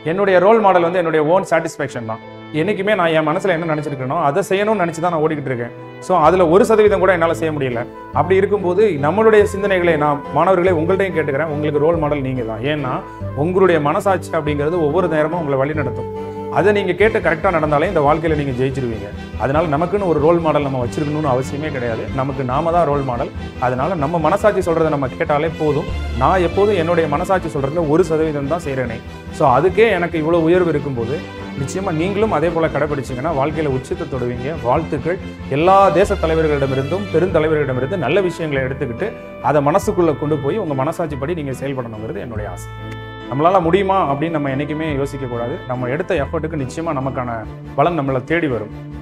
என்னுடைய role model வந்து என்னுடைய ஓன் சாட்டிஸ்ஃபேக்ஷன் தான் என்னைக்குமே நான் என் மனசுல என்ன நினைச்சிருக்கேனோ அதை செய்யணும்னு நினைச்சு தான் நான் ஓடிக்கிட்டு இருக்கேன் ஸோ அதுல ஒரு சதவீதம் கூட என்னால் செய்ய முடியல அப்படி இருக்கும்போது நம்மளுடைய சிந்தனைகளை நான் மாணவர்களை உங்கள்கிட்டையும் கேட்டுக்கிறேன் உங்களுக்கு ரோல் மாடல் நீங்க தான் ஏன்னா உங்களுடைய மனசாட்சி அப்படிங்கிறது ஒவ்வொரு நேரமும் உங்களை வழி நடத்தும் அதை நீங்க கேட்டு கரெக்டாக நடந்தாலே இந்த வாழ்க்கையில நீங்க ஜெயிச்சிருவீங்க அதனால நமக்குன்னு ஒரு ரோல் மாடல் நம்ம வச்சிருக்கணும்னு அவசியமே கிடையாது நமக்கு நாம தான் ரோல் மாடல் அதனால நம்ம மனசாட்சி சொல்றதை நம்ம கேட்டாலே போதும் நான் எப்போதும் என்னுடைய மனசாட்சி சொல்றதுல ஒரு சதவீதம் தான் செய்கிறேனே ஸோ அதுக்கே எனக்கு இவ்வளோ உயர்வு இருக்கும்போது நிச்சயமா நீங்களும் அதே போல கடைபிடிச்சீங்கன்னா வாழ்க்கையில உச்சத்தை தொடுவீங்க வாழ்த்துக்கள் எல்லா தேச தலைவர்களிடமிருந்தும் பெருந்தலைவர்களிடமிருந்து நல்ல விஷயங்களை எடுத்துக்கிட்டு அதை மனசுக்குள்ள கொண்டு போய் உங்க மனசாட்சிப்படி நீங்க செயல்படணுங்கிறது என்னுடைய ஆசை நம்மளால முடியுமா அப்படின்னு நம்ம என்னைக்குமே யோசிக்க கூடாது நம்ம எடுத்த எஃபர்ட்டுக்கு நிச்சயமா நமக்கான பலன் நம்மளை தேடி வரும்